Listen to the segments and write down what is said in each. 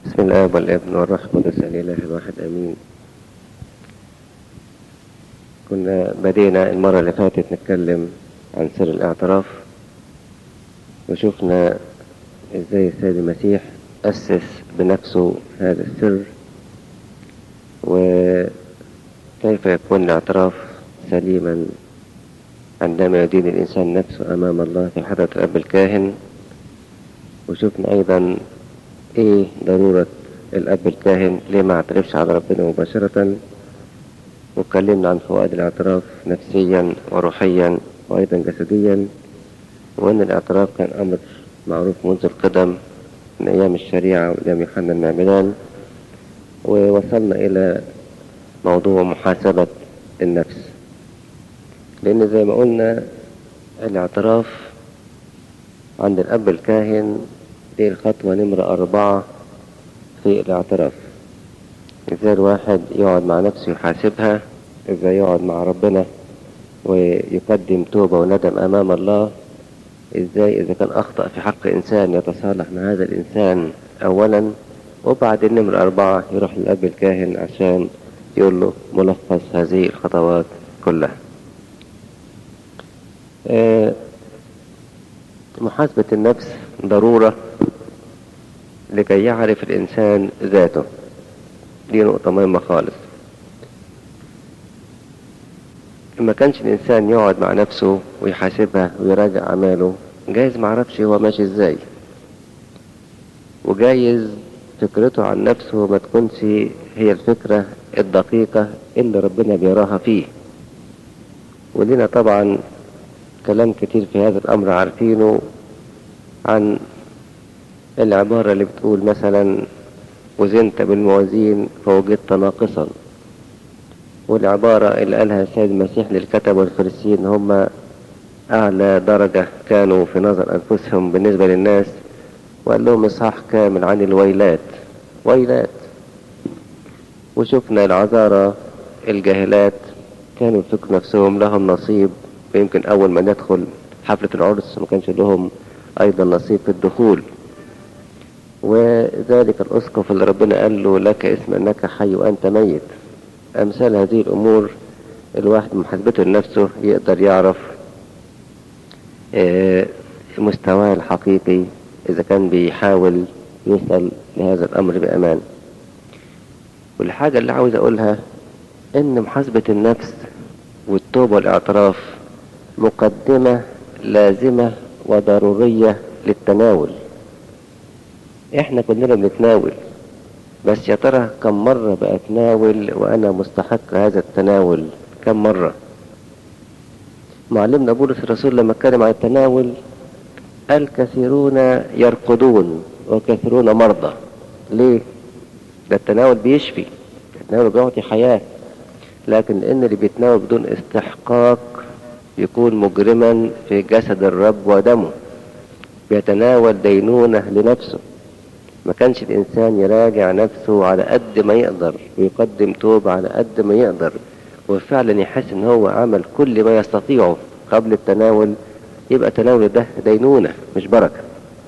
بسم الآب والابن والروح القدس الإله الواحد آمين كنا بدينا المرة اللي فاتت نتكلم عن سر الاعتراف وشفنا ازاي السيد المسيح أسس بنفسه هذا السر وكيف يكون الاعتراف سليما عندما يدين الإنسان نفسه أمام الله في حضرة الأب الكاهن وشفنا أيضا إيه ضرورة الأب الكاهن ليه ما اعترفش على ربنا مباشرة واتكلمنا عن فوائد الاعتراف نفسيا وروحيا وأيضا جسديا وأن الاعتراف كان أمر معروف منذ القدم من أيام الشريعة وأيام يوحنا المعمدان ووصلنا إلى موضوع محاسبة النفس لأن زي ما قلنا الاعتراف عند الأب الكاهن دي الخطوة نمرة أربعة في الاعتراف ازاي الواحد يقعد مع نفسه يحاسبها ازاي يقعد مع ربنا ويقدم توبة وندم أمام الله ازاي إذا كان أخطأ في حق إنسان يتصالح مع هذا الإنسان أولا وبعدين نمرة أربعة يروح للأب الكاهن عشان يقول له ملخص هذه الخطوات كلها آه محاسبة النفس ضرورة لكي يعرف الإنسان ذاته دي نقطة مهمة خالص ما كانش الإنسان يقعد مع نفسه ويحاسبها ويراجع أعماله جايز معرفش هو ماشي ازاي وجايز فكرته عن نفسه ما تكونش هي الفكرة الدقيقة اللي ربنا بيراها فيه ولنا طبعا كلام كتير في هذا الأمر عارفينه عن العبارة اللي بتقول مثلا وزنت بالموازين فوجدت ناقصا والعبارة اللي قالها السيد المسيح للكتب والفريسيين هم أعلى درجة كانوا في نظر أنفسهم بالنسبة للناس وقال لهم إصحاح كامل عن الويلات ويلات وشفنا العذارى الجاهلات كانوا يفكروا نفسهم لهم نصيب ويمكن أول ما ندخل حفلة العرس ما كانش لهم أيضا نصيب في الدخول وذلك الأسقف اللي ربنا قال له لك اسم أنك حي وأنت ميت أمثال هذه الأمور الواحد محاسبته لنفسه يقدر يعرف مستواه الحقيقي إذا كان بيحاول يوصل لهذا الأمر بأمان والحاجة اللي عاوز أقولها إن محاسبة النفس والتوبة والاعتراف مقدمة لازمة وضرورية للتناول احنا كلنا بنتناول بس يا ترى كم مرة بأتناول وأنا مستحق هذا التناول كم مرة معلمنا بولس الرسول لما اتكلم عن التناول قال كثيرون يرقدون وكثيرون مرضى ليه ده التناول بيشفي التناول بيعطي حياة لكن ان اللي بيتناول بدون استحقاق يكون مجرما في جسد الرب ودمه بيتناول دينونة لنفسه ما كانش الإنسان يراجع نفسه على قد ما يقدر ويقدم توبة على قد ما يقدر وفعلا يحس ان هو عمل كل ما يستطيعه قبل التناول يبقى تناول ده دينونة مش بركة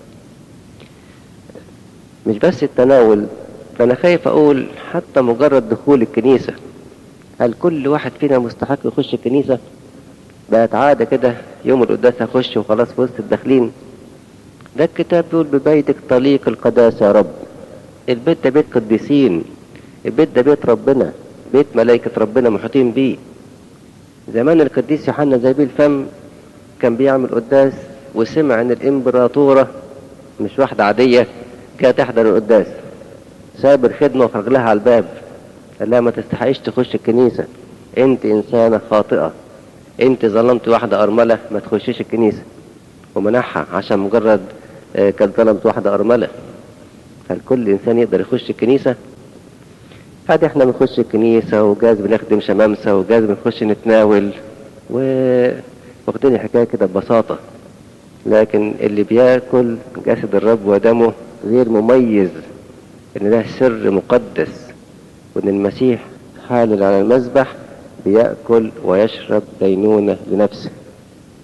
مش بس التناول فأنا خايف أقول حتى مجرد دخول الكنيسة هل كل واحد فينا مستحق يخش الكنيسة بقت عادة كده يوم القداس هخش وخلاص في وسط الداخلين ده الكتاب بيقول ببيتك طليق القداسة يا رب البيت ده بيت قديسين البيت ده بيت ربنا بيت ملائكة ربنا محيطين بيه زمان القديس يوحنا زبيب الفم كان بيعمل قداس وسمع ان الامبراطورة مش واحدة عادية جاية تحضر القداس ساب الخدمة وخرج لها على الباب قال لها ما تستحقيش تخش الكنيسة انت انسانة خاطئة انت ظلمت واحدة ارملة ما تخشيش الكنيسة ومنعها عشان مجرد كانت ظلمت واحدة ارملة هل كل انسان يقدر يخش الكنيسة عادي احنا بنخش الكنيسة وجاز بنخدم شمامسة وجاز بنخش نتناول و واخدين الحكاية كده ببساطة لكن اللي بياكل جسد الرب ودمه غير مميز ان ده سر مقدس وان المسيح حالل على المذبح بيأكل ويشرب دينونة لنفسه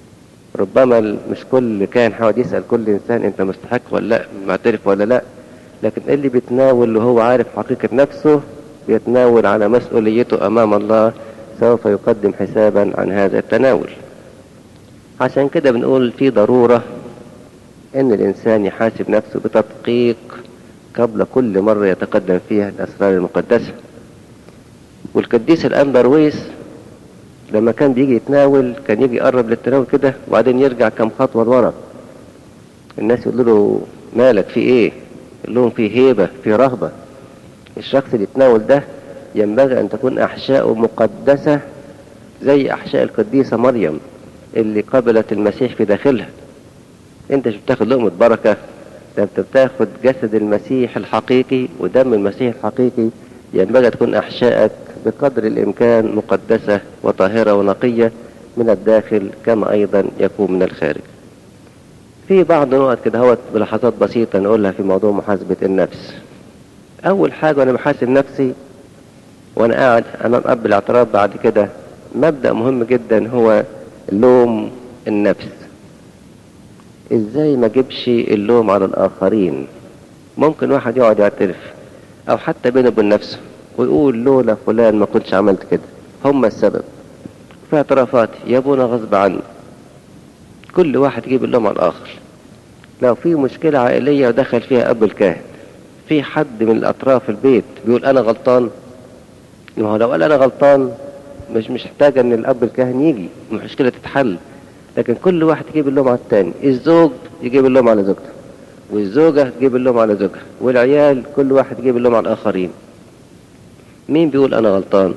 ربما مش كل كان حاول يسأل كل إنسان أنت مستحق ولا لا معترف ولا لا لكن اللي بيتناول وهو عارف حقيقة نفسه يتناول على مسؤوليته أمام الله سوف يقدم حسابا عن هذا التناول عشان كده بنقول في ضرورة ان الانسان يحاسب نفسه بتدقيق قبل كل مرة يتقدم فيها الاسرار المقدسة والقديس الانبرويس لما كان بيجي يتناول كان يجي يقرب للتناول كده وبعدين يرجع كم خطوة لورا الناس يقولوا له مالك في ايه يقول لهم في هيبة في رهبة الشخص اللي يتناول ده ينبغي ان تكون احشاؤه مقدسة زي احشاء القديسة مريم اللي قبلت المسيح في داخلها انت مش بتاخد لقمة بركة ده انت بتاخد جسد المسيح الحقيقي ودم المسيح الحقيقي ينبغي تكون احشائك بقدر الامكان مقدسة وطاهرة ونقية من الداخل كما ايضا يكون من الخارج في بعض نقط كده هوت بلحظات بسيطة نقولها في موضوع محاسبة النفس اول حاجة وانا بحاسب نفسي وانا قاعد امام اب الاعتراف بعد كده مبدأ مهم جدا هو لوم النفس ازاي ما اجيبش اللوم على الاخرين ممكن واحد يقعد يعترف او حتى بينه وبين نفسه ويقول لولا فلان ما كنتش عملت كده هم السبب في اعترافات يا ابونا غصب عني كل واحد يجيب اللوم على الاخر لو في مشكلة عائلية ودخل فيها اب الكاهن في حد من الاطراف البيت بيقول انا غلطان ما هو لو قال انا غلطان مش مش محتاج ان الاب الكاهن يجي المشكلة تتحل لكن كل واحد يجيب اللوم على التاني الزوج يجيب اللوم على زوجته والزوجة تجيب اللوم على زوجها والعيال كل واحد يجيب اللوم على الآخرين مين بيقول أنا غلطان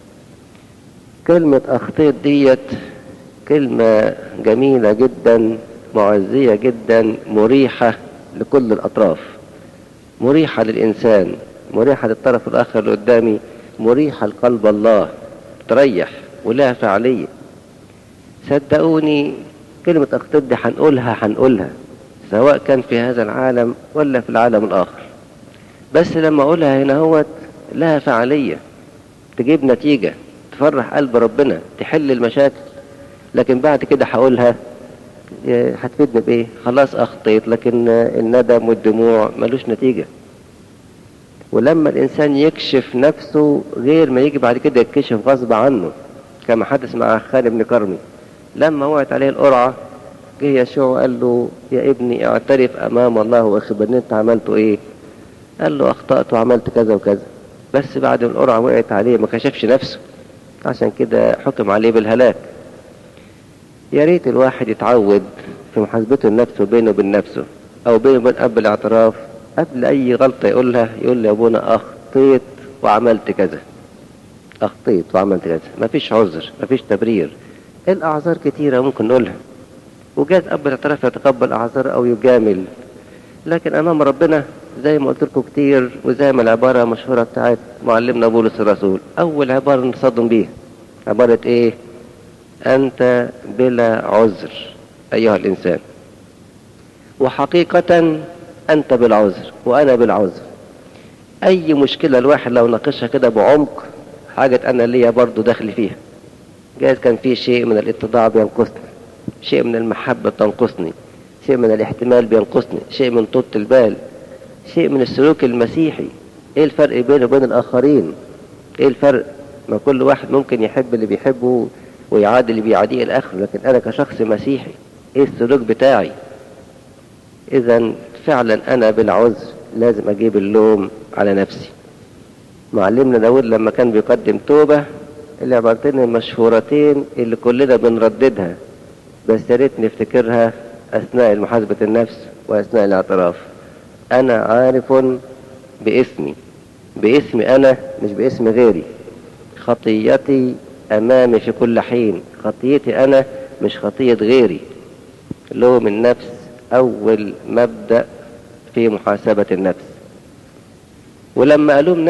كلمة أخطيت ديت كلمة جميلة جدا معزية جدا مريحة لكل الأطراف مريحة للإنسان مريحة للطرف الآخر اللي قدامي مريحة لقلب الله تريح ولها فعالية صدقوني كلمة أخطيت دي هنقولها هنقولها سواء كان في هذا العالم ولا في العالم الآخر بس لما أقولها هنا هوت لها فعالية تجيب نتيجة تفرح قلب ربنا تحل المشاكل لكن بعد كده هقولها هتفيدني بإيه خلاص أخطيت لكن الندم والدموع ملوش نتيجة ولما الإنسان يكشف نفسه غير ما يجي بعد كده يتكشف غصب عنه كما حدث مع خالد بن كرمي لما وقعت عليه القرعة جه يشوع وقال له يا ابني اعترف امام الله واخبرني انت عملته ايه قال له اخطأت وعملت كذا وكذا بس بعد ما القرعة وقعت عليه ما كشفش نفسه عشان كده حكم عليه بالهلاك يا ريت الواحد يتعود في محاسبته لنفسه بينه وبين نفسه او بينه وبين اب الاعتراف قبل اي غلطة يقولها يقول لي يا ابونا اخطيت وعملت كذا اخطيت وعملت كذا مفيش عذر مفيش تبرير الاعذار كتيرة ممكن نقولها وجاز اب الاعتراف يتقبل اعذار او يجامل لكن امام ربنا زي ما قلت لكم كتير وزي ما العباره المشهوره بتاعت معلمنا بولس الرسول اول عباره نصدم بيها عباره ايه انت بلا عذر ايها الانسان وحقيقه انت بالعذر وانا بالعذر اي مشكله الواحد لو ناقشها كده بعمق حاجه انا ليا برضو داخل فيها جايز كان في شيء من الاتضاع بينقصني شيء من المحبة بتنقصني شيء من الاحتمال بينقصني شيء من طولة البال شيء من السلوك المسيحي ايه الفرق بينه وبين الاخرين ايه الفرق ما كل واحد ممكن يحب اللي بيحبه ويعادي اللي بيعاديه الاخر لكن انا كشخص مسيحي ايه السلوك بتاعي اذا فعلا انا بالعذر لازم اجيب اللوم على نفسي معلمنا داود لما كان بيقدم توبة العبارتين المشهورتين اللي كلنا بنرددها بس يا ريت نفتكرها اثناء محاسبة النفس واثناء الاعتراف انا عارف باسمي باسمي انا مش باسم غيري خطيتي امامي في كل حين خطيتي انا مش خطية غيري لوم النفس اول مبدأ في محاسبة النفس ولما الوم